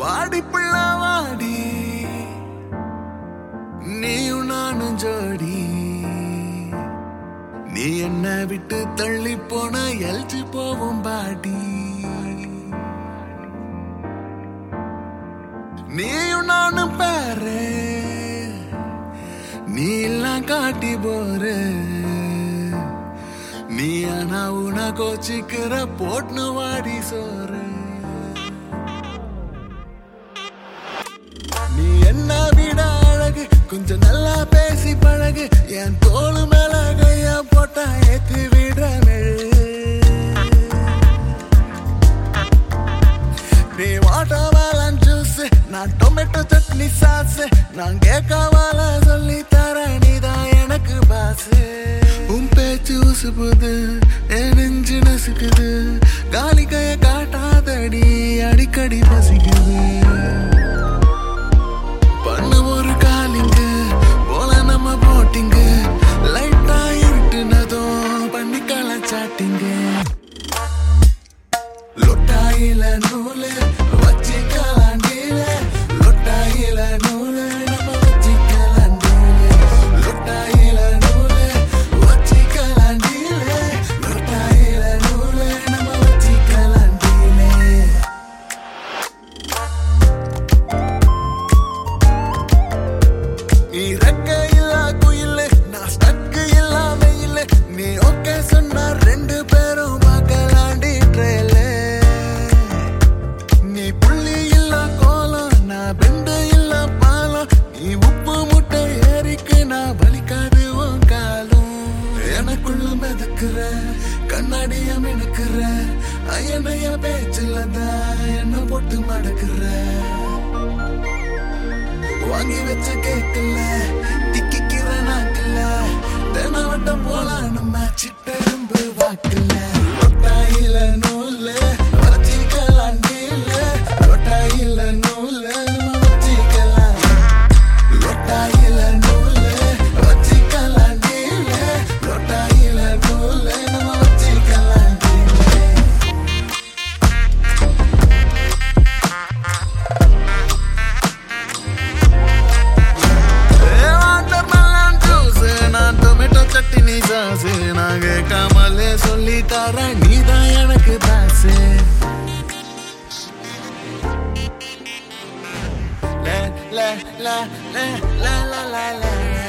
வாடி புள்ள வாடி நீயும் நானும் ஜோடி நீ என்ன விட்டு தள்ளி போன எல்ஜி போவோம் பாடி நீயும் நானும் பாரு நீ எல்லாம் காட்டி போற நீ ஆனா உன கோச்சிக்கிற போட்னு வாடி சோறு நீ என்ன விட அழகு கொஞ்சம் நல்லா பேசி பழகு என் தோளு மேல கையா போட்டா ஏத்தி விட நீ வாட்டர்மெலன் ஜூஸ் நான் டொமேட்டோ சட்னி சாஸ் நான் கேட்கவால சொல்லி தரேன் நீதான் எனக்கு பாஸ் உன் பேச்சு உசுப்புது என் நெஞ்சு நசுக்குது காலி கைய காட்டாதடி அடிக்கடி பசிக்குது பண்ணு ஒரு காலிங்க போல நம்ம போட்டிங்க லைட்டா இருட்டுனதும் பண்ணி கலாச்சாட்டிங்க லொட்டாயில நூலு வச்சிக்கலாண்டில லொட்டாயில நூலு நம்ம வச்சிக்கலாண்டில லொட்டாயில நூலு வச்சிக்கலாண்டில லொட்டாயில நூலு நம்ம வச்சிக்கலாண்டில நீ ரெக்க இல்ல குயில் நான் ஸ்டக்கு இல்ல வெயில் நீ ஓகே சொன்னா ரெண்டு பேரும் பார்க்கலாண்டி ட்ரெயில நீ புள்ளி இல்ல கோலம் நான் பெண்டு இல்ல பாலம் நீ உப்பு முட்டை ஏறிக்கு நான் வலிக்காது உன் காலம் எனக்குள்ள மிதக்குற கண்ணாடிய மினுக்குற ஐயனைய பேச்சுல தான் என்ன போட்டு மடக்குற வாங்கி வச்ச கேக்கல திக்கிக்கிற நாக்கல தினவட்டம் போல நம்ம சிட்டெரும்பு வாக்கல லொட்டாயில நூல்ல வச்சிக்கலாம் நீல லொட்டாயில நூல்ல நம்ம வச்சிக்கலாம் லொட்டாயில நூல்ல வச்சிக்கலாம் நீல லொட்டாயில நூல்ல நம்ம வச்சிக்கலாம் நீல வாட்டர்மெலன் ஜூஸ் நான் டொமேட்டோ சட்னி சாஸ் நான் கேட்காமலே சொல்லி தரேன் நீதான் எனக்கு பாசு ல ல ல ல ல ல ல ல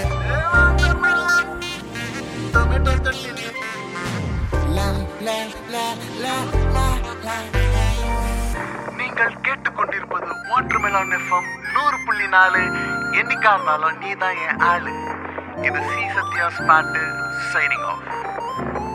டொமேட்டோ சட்னி ல ல ல ல ல ல நீங்கள் கேட்டுக்கொண்டிருப்பது வாட்டர்மெலான் எஃப்எம் நூறு புள்ளி நாலு என்னைக்கா இருந்தாலும் நீ தான் என் ஆளு இது சி சத்யாஸ் பாட்டு சைனிங் ஆஃப்